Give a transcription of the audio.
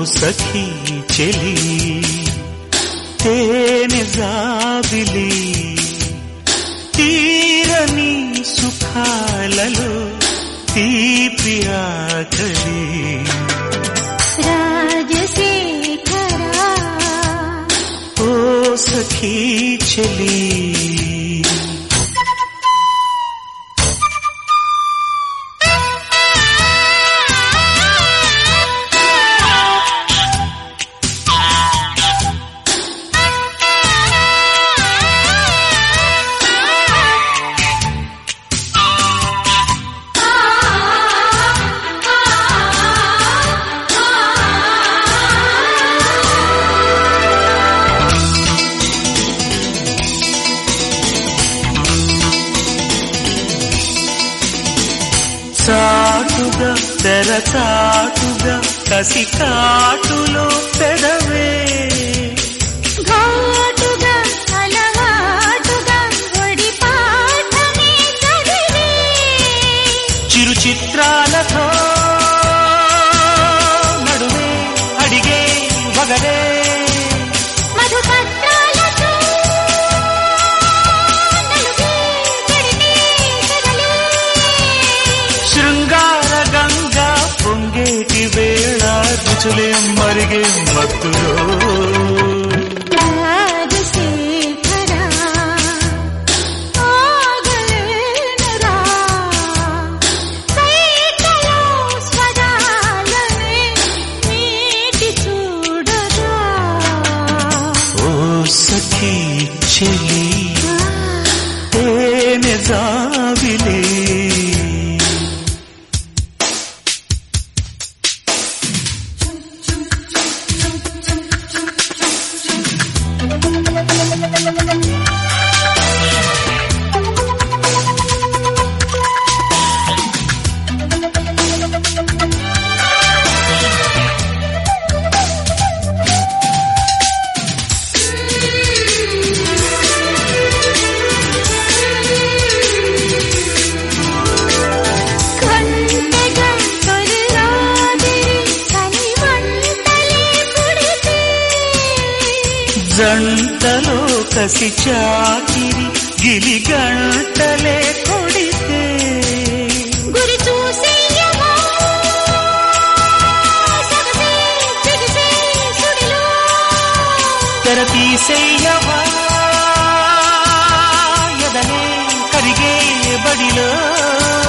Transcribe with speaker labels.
Speaker 1: సఖీ చెలి తేనె జాబిలి తీరని సుఖాలలో తీపి ఆకలి
Speaker 2: రాజశేఖరా
Speaker 1: ఓ సఖీ చెలి చాటుగా తెరచాటుగా కసి కాటులో పెదవే
Speaker 2: ఘాటుగా అలవాటుగా ఒడి పాఠమే చదివే
Speaker 1: చిరు చిత్రాలతో నడువే అడిగే వగలే
Speaker 2: మధుపత్రాలతో నలుగే చెడితే చెదలే
Speaker 1: శృంగార గంగా పొంగేటి వేళ రుచులే మరిగే మత్తులో
Speaker 2: రాజశేఖరా ఆగలేనురా సైకలో స్వరాలనే మీటి చూడరా
Speaker 1: ఓ సఖీ చెలి తేనె జాబిలే
Speaker 2: కొండగా తొలిరాదిరి కనివంటలే పుడితే
Speaker 1: జంటలో కసి చాకిరి గిలి గంటలే కొడితే
Speaker 2: గురి చూసేయవా సగసే సిగిసే సుడిలో
Speaker 1: తెర తీసేయవా ఎదనే కరిగే బడిలో